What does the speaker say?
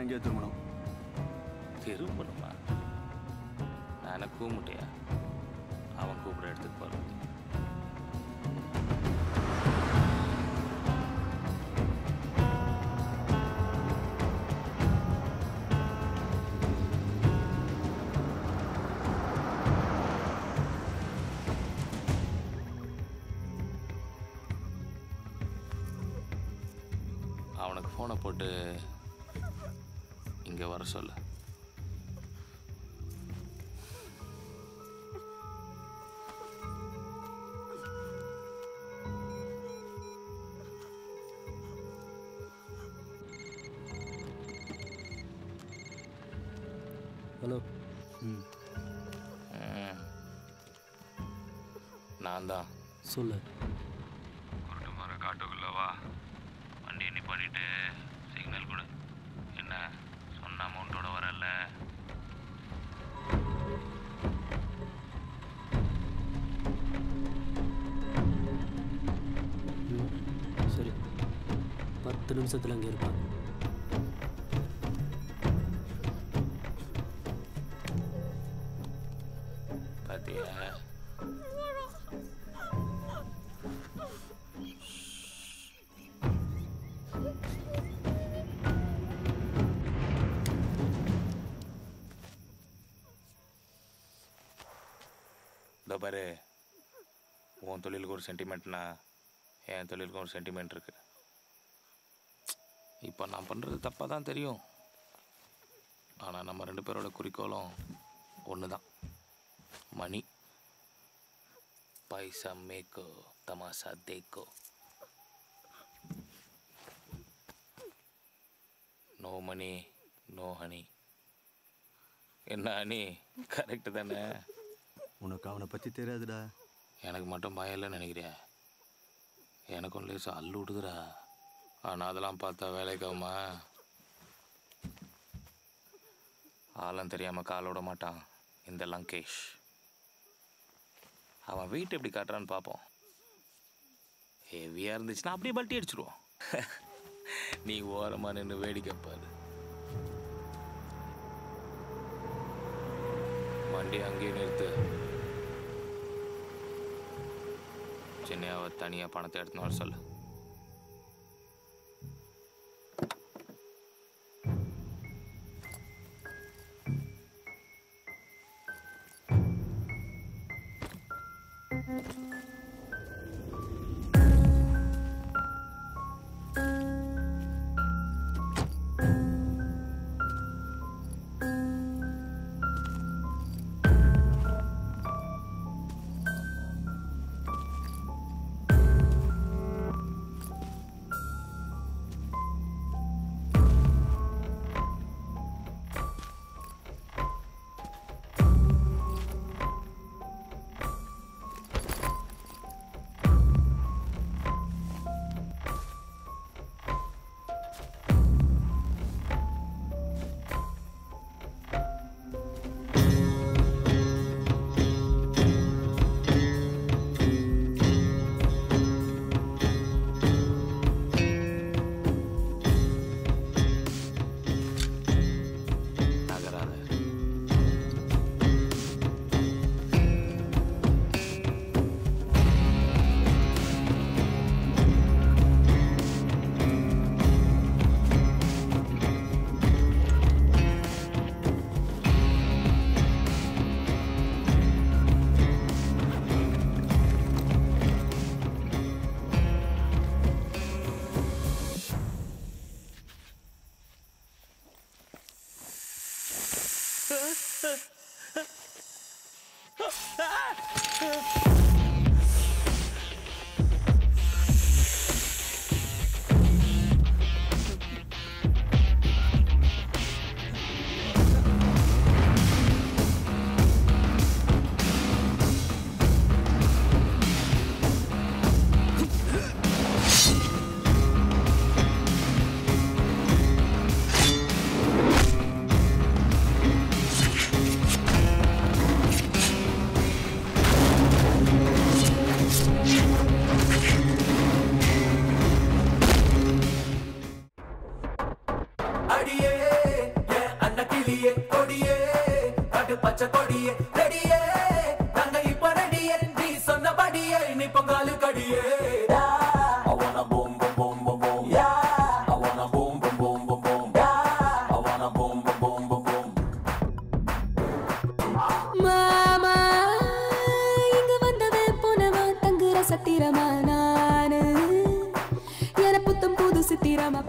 எங்கேயோ திரும்பணும் திரும்பணுமா நானே கூமுட்டையா அவன் கூப்பிட எடுத்துட்டு போறது அவனுக்கு ஃபோனை போட்டு இங்கே வர சொல்லு ஹலோ ம் ம். நான் தான் சொல்லு குருட்டு மர காட்டுக்குள்ள வா வண்டி நீ பண்ணிட்டு சிக்னல் கொடு என்ன சொன்ன அமௌண்ட்டோட வரல ம் சரி பத்து நிமிஷத்தில் அங்கே இருப்பான் பாத்தியா இதோ பாரு உன் தொழிலுக்கு ஒரு சென்டிமெண்ட்னா என் தொழிலுக்கு ஒரு சென்டிமெண்ட் இருக்கு இப்போ நான் பண்ணுறது தப்பாக தான் தெரியும் ஆனால் நம்ம ரெண்டு பேரோட குறிக்கோளும் ஒன்று தான் மணி பைசா மேக்கோ தமாசா தேக்கோ நோ மணி நோ ஹனி என்ன ஹனி கரெக்டு தானே உனக்கு அவனை பற்றி தெரியாதுடா எனக்கு மட்டும் பயம் இல்லைன்னு நினைக்கிறியா எனக்கும் லேசாக அள்ளு விடுதுடா ஆனால் அதெல்லாம் பார்த்தா வேலைக்காகுமா ஆளும் தெரியாமல் கால் விட மாட்டான் இந்த லங்கேஷ் அவன் வெயிட் எப்படி காட்டுறான்னு பார்ப்போம் ஹெவியாக இருந்துச்சுன்னா அப்படியே பல்ட்டி அடிச்சிருவோம் நீ ஓரமாக நின்று வேடிக்கை பாரு வண்டி அங்கேயே நிறுத்து சென்னையாவை தனியாக பணத்தை எடுத்துன்னு வர சொல்லு நகராத அடியே கிளியே கொடியே காட்டு பச்சை கொடியே ரெடியே நாங்க இப்ப ரெடியே நீ சொன்னபடியே நீ பொங்காலு கடியே I wanna boom boom boom boom boom yeah I wanna boom boom boom boom boom yeah I wanna boom boom boom boom boom மாமா இங்க வந்தவே போனவன் தங்குற சத்திரமா நானு என புத்தம் புது சித்திரமா